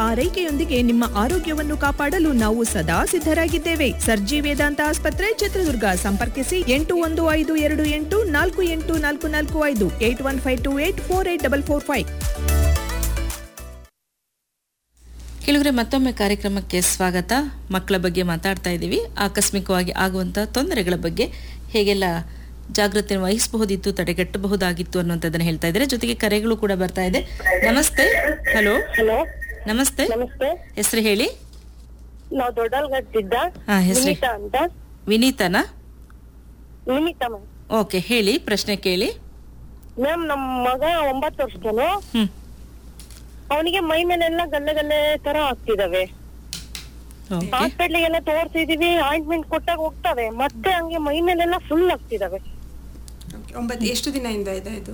ಆರೈಕೆಯೊಂದಿಗೆ ನಿಮ್ಮ ಆರೋಗ್ಯವನ್ನು ಕಾಪಾಡಲು ನಾವು ಸದಾ ಸಿದ್ಧರಾಗಿದ್ದೇವೆ ಸರ್ಜಿ ವೇದಾಂತ ಆಸ್ಪತ್ರೆ ಚಿತ್ರದುರ್ಗ ಸಂಪರ್ಕಿಸಿ ಎಂಟು ಒಂದು ಐದು ಎರಡು ಎಂಟು ನಾಲ್ಕು ಎಂಟು ನಾಲ್ಕು ನಾಲ್ಕು ಐದು eight one five two eight four eight double four five ಕೆಲವರೆ ಮತ್ತೊಮ್ಮೆ ಕಾರ್ಯಕ್ರಮಕ್ಕೆ ಸ್ವಾಗತ ಮಕ್ಕಳ ಬಗ್ಗೆ ಮಾತಾಡ್ತಾ ಇದ್ದೀವಿ ಆಕಸ್ಮಿಕವಾಗಿ ಆಗುವಂಥ ತೊಂದರೆಗಳ ಬಗ್ಗೆ ಹೇಗೆಲ್ಲ ಜಾಗೃತಿ ವಹಿಸಬಹುದಿತ್ತು ತಡೆಗಟ್ಟಬಹುದಾಗಿತ್ತು ಅನ್ನುವಂಥದ್ದನ್ನ ಹೇಳ್ತಾ ಇದ್ದಾರೆ ಜೊತೆಗೆ ಕರೆಗಳು ಕೂಡ ಬರ್ತಾ ಇದೆ ನಮಸ್ತೆ ಹಲೋ ಹಲೋ ನಮಸ್ತೆ ನಮಸ್ತೆ ಹೆಸರು ಹೇಳಿ ನಾವು ದೊಡ್ಡಲ್ಗಟ್ಟಿದ್ದ ಹಾ, ಹೆಸ್ರು? ವಿನೀತಾ ಅಂತ ವಿನೀತನಾ ವಿನೀತಾ ಮ್ಯಾಮ್ ಓಕೆ ಹೇಳಿ ಪ್ರಶ್ನೆ ಕೇಳಿ ಮ್ಯಾಮ್ ನಮ್ಮ ಮಗ ಒಂಬತ್ತು ವರ್ಷದನು ಹ್ಮ್ ಅವನಿಗೆ ಮೈ ಮೇಲೆಲ್ಲ ಗಲ್ಲೆ ಗಲ್ಲೆ ತರ ಆಗ್ತಿದಾವೆ ಓಕೆ ಹಾಸ್ಪಿಟ್ಲಿಗೆಲ್ಲ ತೋರ್ಸಿದೀವಿ ಆಯಿಂಟ್ಮೆಂಟ್ ಕೊಟ್ಟಾಗ ಹೋಗ್ತವೆ ಮತ್ತೆ ಹಂಗೆ ಮೈ ಮೇಲೆಲ್ಲ ಫುಲ್ ಆಗ್ತಿದಾವೆ Okay, ಒಂಬತ್ತು ಎಷ್ಟು ದಿನದಿಂದ ಇದೆ ಇದು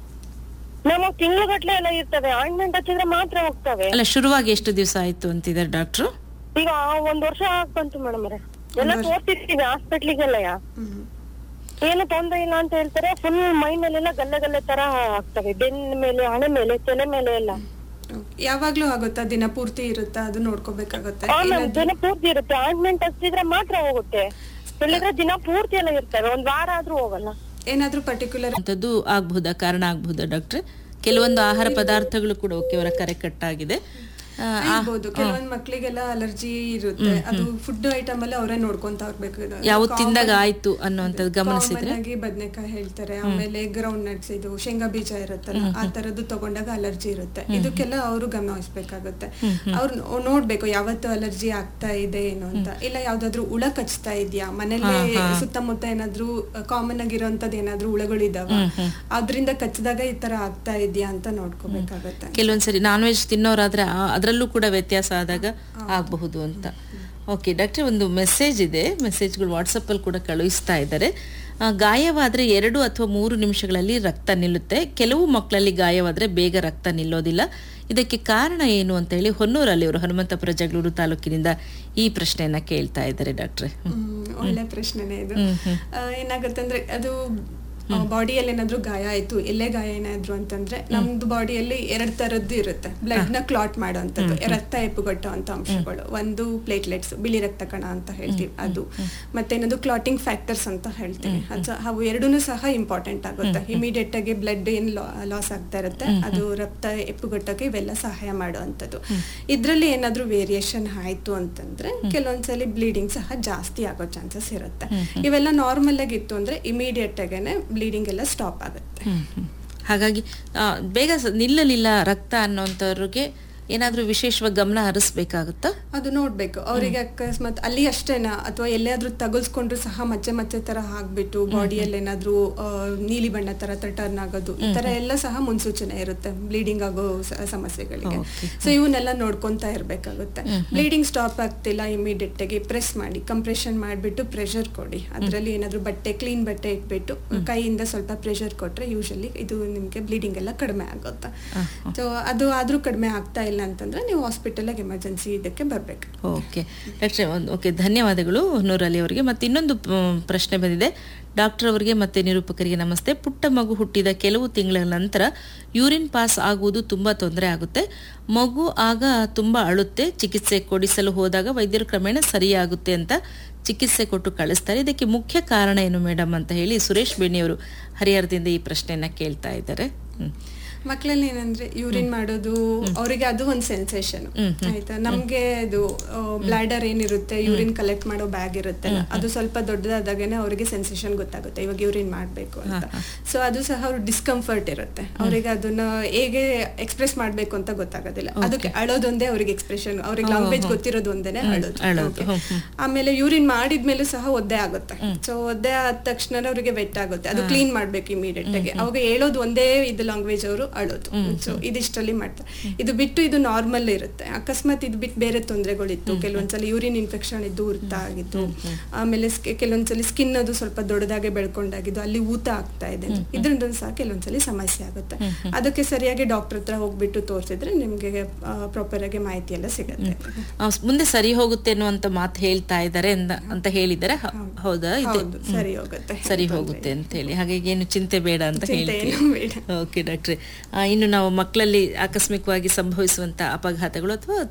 ನಮ್ಮ ತಿಂಗಳಗಟ್ಲೆ ಎಲ್ಲ ಇರ್ತವೆ ಆಯಿಂಟ್ಮೆಂಟ್ ಹಚ್ಚಿದ್ರೆ ಮಾತ್ರ ಹೋಗ್ತವೆ ಅಲ್ಲ ಶುರುವಾಗಿ ಎಷ್ಟು ದಿವಸ ಆಯ್ತು ಅಂತಿದ್ದಾರೆ ಡಾಕ್ಟ್ರು ಈಗ ಒಂದ್ ವರ್ಷ ಆಗ್ ಬಂತು ಮೇಡಮ್ ಅವ್ರೆ ಎಲ್ಲ ತೋರ್ಸಿರ್ತೀವಿ ಹಾಸ್ಪಿಟ್ಲಿಗೆಲ್ಲ ಹ್ಮ್. ಏನು ತೊಂದ್ರೆ ಇಲ್ಲ ಅಂತ ಹೇಳ್ತಾರೆ ಫುಲ್ ಮೈ ಮೇಲೆಲ್ಲ ಗಲ್ಲೆ ಗಲ್ಲೆ ತರ ಆಗ್ತವೆ ಬೆನ್ನ ಮೇಲೆ ಹಣೆ ಮೇಲೆ ತಲೆ ಮೇಲೆ ಎಲ್ಲ Okay. ಯಾವಾಗ್ಲೂ ಆಗುತ್ತಾ ದಿನ ಪೂರ್ತಿ ಇರುತ್ತಾ ಅದು ನೋಡ್ಕೋಬೇಕಾಗುತ್ತೆ ಆ ಮ್ಯಾಮ್ ಏನಾದ್ರು- ದಿನ ಪೂರ್ತಿ ಇರುತ್ತೆ ಆಯಿಂಟ್ಮೆಂಟ್ ಹಚ್ಚಿದ್ರೆ ಮಾತ್ರ ಹೋಗುತ್ತೆ ಇಲ್ಲದ್ರೆ ದಿನ ಪೂರ್ತಿ ಎಲ್ಲ ಇರ್ತವೆ ಒಂದ್ ವಾರ ಆದ್ರೂ ಹೋಗಲ್ಲ ಏನಾದ್ರೂ ಪರ್ಟಿಕ್ಯುಲರ್ ಅಂಥದ್ದು ಆಗಬಹುದಾ ಕಾರಣ ಆಗಬಹುದಾ ಡಾಕ್ಟ್ರೆ ಕೆಲವೊಂದು ಆಹಾರ ಪದಾರ್ಥಗಳು ಕೂಡ ಓಕೆ ಅವರ ಕರೆ ಕಟ್ಟಾಗಿದೆ ಆ, ಆ- ಇರ್ಬೋದು ಕೆಲವೊಂದ್ ಮಕ್ಳಿಗೆಲ್ಲ ಅಲರ್ಜಿ ಇರುತ್ತೆ ಅದು ಫುಡ್ ಐಟಮ್ ಅಲ್ಲಿ ಅವರೇ ನೋಡ್ಕೊಂತ ಹೋಗ್ಬೇಕು ಇದು. ಯಾವ್ದು Common- ತಿಂದಾಗ ಆಯ್ತು ಅನ್ನುವಂಥದ್ದು ಗಮನಿಸಿದ್ರೆ common ಆಗಿ ಬದ್ನೆಕಾಯಿ ಹೇಳ್ತಾರೆ ಆಮೇಲೆ ಗ್ರೌಂಡ್ ನಟ್ಸ್ ಇದು ಶೇಂಗಾ ಬೀಜ ಇರುತ್ತಲ್ಲ ಆ ತರದ್ದು ತಗೊಂಡಾಗ ಅಲರ್ಜಿ ಇರುತ್ತೆ ಇದಕ್ಕೆಲ್ಲ ಅವರು ಗಮನ ವಹಿಸ್ಬೇಕಾಗುತ್ತೆ ಅವ್ರು ನೋ- ನೋಡ್ಬೇಕು ಯಾವತ್ತು ಅಲರ್ಜಿ ಆಗ್ತಾ ಇದೆ ಏನು ಅಂತ ಇಲ್ಲ ಯಾವ್ದಾದ್ರು ಹುಳ ಕಚ್ತಾ ಇದೆಯಾ ಮನೇಲಿ ಸುತ್ತಮುತ್ತ ಏನಾದ್ರು ಕಾಮನ್ ಆಗಿರೋಂಥದ್ದು ಏನಾದ್ರು ಹುಳಗಳು ಇದಾವ ಅದ್ರಿಂದ ಕಚ್ಚಿದಾಗ ಈ ತರ ಆಗ್ತಾ ಇದೆಯಾ ಅಂತ ನೋಡ್ಕೋಬೇಕಾಗತ್ತೆ ಕೆಲವೊಂದ್ಸರಿ ನಾನ್ ವೆಜ್ ತಿನ್ನೋರಾದ್ರೆ ಆ- ಅದರಲ್ಲೂ ಕೂಡ ವ್ಯತ್ಯಾಸ ಆದಾಗ ಆಗಬಹುದು ಅಂತ ಓಕೆ ಡಾಕ್ಟ್ರೆ ಒಂದು ಮೆಸೇಜ್ ಇದೆ ಮೆಸೇಜ್ಗಳು ವಾಟ್ಸಪ್ಪಲ್ಲಿ ಕೂಡ ಕಳುಹಿಸ್ತಾ ಇದ್ದಾರೆ ಆ, ಗಾಯವಾದ್ರೆ ಎರಡು ಅಥವಾ ಮೂರು ನಿಮಿಷಗಳಲ್ಲಿ ರಕ್ತ ನಿಲ್ಲುತ್ತೆ ಕೆಲವು ಮಕ್ಕಳಲ್ಲಿ ಗಾಯವಾದ್ರೆ ಬೇಗ ರಕ್ತ ನಿಲ್ಲೋದಿಲ್ಲ ಇದಕ್ಕೆ ಕಾರಣ ಏನು ಅಂತ ಹೇಳಿ ಹೊನ್ನೂರಲ್ಲಿ ಅವರು ಹನುಮಂತಪುರ ಜಗಳೂರು ತಾಲೂಕಿನಿಂದ ಈ ಪ್ರಶ್ನೆಯನ್ನ ಕೇಳ್ತಾ ಇದ್ದಾರೆ ಡಾಕ್ಟ್ರೆ ಹ್ಮ್, ಒಳ್ಳೆ ಪ್ರಶ್ನೆನೇ ಇದು ಆ, ಏನಾಗುತ್ತೆ ಅಂದ್ರೆ ಅದು ಬಾಡಿಯಲ್ಲಿ ಏನಾದ್ರೂ ಗಾಯ ಆಯ್ತು ಎಲ್ಲೇ ಗಾಯ ಏನಾದ್ರು ಅಂತಂದ್ರೆ ನಮ್ದು ಬಾಡಿಯಲ್ಲಿ ಎರಡ್ ತರದ್ದು ಇರುತ್ತೆ ಬ್ಲಡ್ ನ ಕ್ಲಾಟ್ ಮಾಡುವಂತದ್ದು ರಕ್ತ ಎಪ್ಪುಗಟ್ಟುವಂತ ಅಂಶಗಳು ಒಂದು ಪ್ಲೇಟ್ಲೆಟ್ಸ್ ಬಿಳಿ ರಕ್ತ ಕಣ ಅಂತ ಹೇಳ್ತೀವಿ ಅದು ಮತ್ತೆ ಇನ್ನೊಂದು ಕ್ಲಾಟಿಂಗ್ ಫ್ಯಾಕ್ಟರ್ಸ್ ಅಂತ ಹೇಳ್ತೀವಿ ಅದು ಅವು ಎರಡೂ ಸಹ ಇಂಪಾರ್ಟೆಂಟ್ ಆಗುತ್ತೆ ಇಮಿಡಿಯೇಟ್ ಆಗಿ ಬ್ಲಡ್ ಏನ್ ಲಾಸ್ ಆಗ್ತಾ ಇರುತ್ತೆ ಅದು ರಕ್ತ ಎಪ್ಪುಗಟ್ಟಕ್ಕೆ ಇವೆಲ್ಲ ಸಹಾಯ ಮಾಡುವಂತದ್ದು ಇದ್ರಲ್ಲಿ ಏನಾದ್ರೂ ವೇರಿಯೇಷನ್ ಆಯ್ತು ಅಂತಂದ್ರೆ ಕೆಲವೊಂದ್ಸಲಿ ಬ್ಲೀಡಿಂಗ್ ಸಹ ಜಾಸ್ತಿ ಆಗೋ ಚಾನ್ಸಸ್ ಇರುತ್ತೆ ಇವೆಲ್ಲ ನಾರ್ಮಲ್ ಆಗಿತ್ತು ಅಂದ್ರೆ ಇಮಿಡಿಯೇಟ್ ಆಗೇನೆ ಬ್ಲೀಡಿಂಗ್ ಎಲ್ಲ ಸ್ಟಾಪ್ ಆಗುತ್ತೆ ಹ್ಮ್, ಹ್ಮ್. ಹಾಗಾಗಿ ಆ, ಬೇಗ ಸ- ನಿಲ್ಲಲಿಲ್ಲ ರಕ್ತ ಅನ್ನೋಂಥವ್ರಿಗೆ ಏನಾದ್ರೂ ವಿಶೇಷವಾಗಿ ಗಮನ ಹರಿಸ್ಬೇಕಾಗುತ್ತಾ ಅದು ನೋಡ್ಬೇಕು ಅವರಿಗೆ ಅಕಸ್ಮಾತ್ ಅಲ್ಲಿ ಅಷ್ಟೇನಾ ಅಥವಾ ಎಲ್ಲಾದ್ರೂ ತಗುಲ್ಸ್ಕೊಂಡ್ರು ಸಹ ಮಚ್ಚೆ ಮಚ್ಚೆ ತರ ಆಗ್ಬಿಟ್ಟು ಬಾಡಿಯಲ್ಲಿ ಏನಾದ್ರೂ ಆ, ನೀಲಿ ಬಣ್ಣ ತರ ಟರ್ನ್ ಆಗೋದು ಈ ತರ ಎಲ್ಲ ಸಹ ಮುನ್ಸೂಚನೆ ಇರುತ್ತೆ ಬ್ಲೀಡಿಂಗ್ ಆಗೋ ಸ- ಸಮಸ್ಯೆಗಳಿಗೆ ಸೊ ಇವನ್ನೆಲ್ಲ ನೋಡ್ಕೊಂತಾ ಇರ್ಬೇಕಾಗುತ್ತೆ ಬ್ಲೀಡಿಂಗ್ ಸ್ಟಾಪ್ ಆಗ್ತಿಲ್ಲ ಇಮಿಡಿಯೇಟ್ ಆಗಿ ಪ್ರೆಸ್ ಮಾಡಿ ಕಂಪ್ರೆಷನ್ ಮಾಡ್ಬಿಟ್ಟು ಪ್ರೆಷರ್ ಕೊಡಿ ಅದರಲ್ಲಿ ಏನಾದ್ರೂ ಬಟ್ಟೆ ಕ್ಲೀನ್ ಬಟ್ಟೆ ಇಟ್ಬಿಟ್ಟು ಕೈಯಿಂದ ಸ್ವಲ್ಪ ಪ್ರೆಷರ್ ಕೊಟ್ರೆ ಯೂಶಲಿ ಇದು ನಿಮ್ಗೆ ಬ್ಲೀಡಿಂಗ್ ಎಲ್ಲ ಕಡಿಮೆ ಆಗುತ್ತೆ ಸೊ ಅದು ಆದ್ರೂ ಕಡಿಮೆ ಆಗ್ತಾ ಇಲ್ಲ ಅಂತಂದ್ರೆ ನೀವು ಹಾಸ್ಪಿಟಲ್ಗೆ ಎಮರ್ಜೆನ್ಸಿ ಇದಕ್ಕೆ ಬರ್ಬೇಕು ಓಕೆ ಡಾಕ್ಟ್ರೆ ಒಂದು ಓಕೆ ಧನ್ಯವಾದಗಳು ನೂರಲ್ಲಿ ಅವರಿಗೆ ಮತ್ತೆ ಇನ್ನೊಂದು ಮ್, ಪ್ರಶ್ನೆ ಬಂದಿದೆ ಡಾಕ್ಟರ್ ಅವರಿಗೆ ಮತ್ತೆ ನಿರೂಪಕರಿಗೆ ನಮಸ್ತೆ ಪುಟ್ಟ ಮಗು ಹುಟ್ಟಿದ ಕೆಲವು ತಿಂಗಳ ನಂತರ ಯೂರಿನ್ ಪಾಸ್ ಆಗುವುದು ತುಂಬಾ ತೊಂದರೆ ಆಗುತ್ತೆ ಮಗು ಆಗ ತುಂಬಾ ಅಳುತ್ತೆ ಚಿಕಿತ್ಸೆ ಕೊಡಿಸಲು ಹೋದಾಗ ವೈದ್ಯರು ಕ್ರಮೇಣ ಸರಿಯಾಗುತ್ತೆ ಅಂತ ಚಿಕಿತ್ಸೆ ಕೊಟ್ಟು ಕಳಿಸ್ತಾರೆ ಇದಕ್ಕೆ ಮುಖ್ಯ ಕಾರಣ ಏನು ಮೇಡಮ್ ಅಂತ ಹೇಳಿ ಸುರೇಶ್ ಬೇಣಿಯವರು ಹರಿಹರದಿಂದ ಈ ಪ್ರಶ್ನೆಯನ್ನ ಕೇಳ್ತಾ ಇದ್ದಾರೆ ಹ್ಮ್. ಮಕ್ಕಳಲ್ಲಿ ಏನಂದ್ರೆ ಯೂರಿನ್ ಮಾಡೋದು ಅವರಿಗೆ ಅದು ಒಂದು ಸೆನ್ಸೇಷನ್ ಆಯ್ತಾ ನಮ್ಗೆ ಅದು ಬ್ಲಾಡರ್ ಏನಿರುತ್ತೆ ಯೂರಿನ್ ಕಲೆಕ್ಟ್ ಮಾಡೋ ಬ್ಯಾಗ್ ಇರುತ್ತಲ್ಲ ಅದು ಸ್ವಲ್ಪ ದೊಡ್ಡದಾದಾಗನೇ ಅವರಿಗೆ ಸೆನ್ಸೇಷನ್ ಗೊತ್ತಾಗುತ್ತೆ ಇವಾಗ ಯೂರಿನ್ ಮಾಡ್ಬೇಕು ಅಂತ ಸೊ ಅದು ಸಹ ಅವ್ರ ಡಿಸ್ಕಂಫರ್ಟ್ ಇರುತ್ತೆ ಅವರಿಗೆ ಅದನ್ನ ಹೇಗೆ ಎಕ್ಸ್ಪ್ರೆಸ್ ಮಾಡ್ಬೇಕು ಅಂತ ಗೊತ್ತಾಗೋದಿಲ್ಲ ಅದಕ್ಕೆ ಅಳೋದೊಂದೇ ಅವ್ರಿಗೆ ಎಕ್ಸ್ಪ್ರೆಷನ್ ಅವ್ರಿಗೆ ಲ್ಯಾಂಗ್ವೇಜ್ ಗೊತ್ತಿರೋದು ಒಂದೇನೆ ಅಳೋದು ಅಳೋದು. Okay. ಆಮೇಲೆ ಯೂರಿನ್ ಮಾಡಿದ್ಮೇಲೂ ಸಹ ಒದ್ದೆ ಆಗುತ್ತೆ ಸೊ ಒದ್ದೆ ಆದ ತಕ್ಷಣ ಅವರಿಗೆ ವೆಟ್ ಆಗುತ್ತೆ ಅದು ಕ್ಲೀನ್ ಮಾಡ್ಬೇಕು ಇಮಿಡಿಯೇಟ್ ಆಗಿ ಅವಾಗ ಹೇಳೋದು ಒಂದೇ ಇದು ಲ್ಯಾಂಗ್ವೇಜ್ ಅವರು ಅಳೋದು ಸೊ ಇದಿಷ್ಟರಲ್ಲಿ ಮಾಡ್ತಾರೆ ಇದು ಬಿಟ್ಟು ಇದು ನಾರ್ಮಲ್ ಇರುತ್ತೆ ಅಕಸ್ಮಾತ್ ಇದು ಬಿಟ್ಟು ಬೇರೆ ತೊಂದರೆಗಳಿತ್ತು ಕೆಲವೊಂದ್ಸಲ ಯೂರಿನ್ ಇನ್ಫೆಕ್ಷನ್ ಇದ್ದು ಉರ್ತ ಆಗಿದ್ದು ಆಮೇಲೆ sk- ಕೆಲವೊಂದ್ಸಲಿ ಸ್ಕಿನ್ ಅದು ಸ್ವಲ್ಪ ದೊಡ್ಡದಾಗೆ ಬೆಳ್ಕೊಂಡಾಗಿದ್ದು ಅಲ್ಲಿ ಊತ ಆಗ್ತಾ ಇದೆ ಇದರಿಂದ ಸಹ ಕೆಲವೊಂದ್ಸಲಿ ಸಮಸ್ಯೆ ಆಗುತ್ತೆ ಅದಕ್ಕೆ ಸರಿಯಾಗಿ ಡಾಕ್ಟರ್ ಹತ್ರ ಹೋಗ್ಬಿಟ್ಟು ತೋರಿಸಿದ್ರೆ ನಿಮ್ಗೆ ಪ್ರಾಪರ್ ಆಗಿ ಮಾಹಿತಿ ಎಲ್ಲ ಸಿಗುತ್ತೆ ಆ, ಮುಂದೆ ಸರಿ ಹೋಗುತ್ತೆ ಅನ್ನುವಂತ ಮಾತು ಹೇಳ್ತಾ ಇದ್ದಾರೆ ಅಂದ- ಅಂತ ಹೇಳಿದ್ದಾರೆ ಹ- ಹೌದಾ ಇದು ಹೌದು ಸರಿ ಹೋಗುತ್ತೆ ಸರಿ ಹೋಗುತ್ತೆ ಅಂತ ಹೇಳಿ ಹಾಗಾಗಿ ಏನು ಚಿಂತೆ ಬೇಡ ಅಂತ ಚಿಂತೆ ಹೇಳ್ತೀವಿ ಏನು ಬೇಡ ಓಕೆ ಡಾಕ್ಟ್ರೆ ಆ, ಇನ್ನು ನಾವು ಮಕ್ಕಳಲ್ಲಿ ಆಕಸ್ಮಿಕವಾಗಿ ಸಂಭವಿಸುವಂತ ಅಪಘಾತಗಳು ಅಥವಾ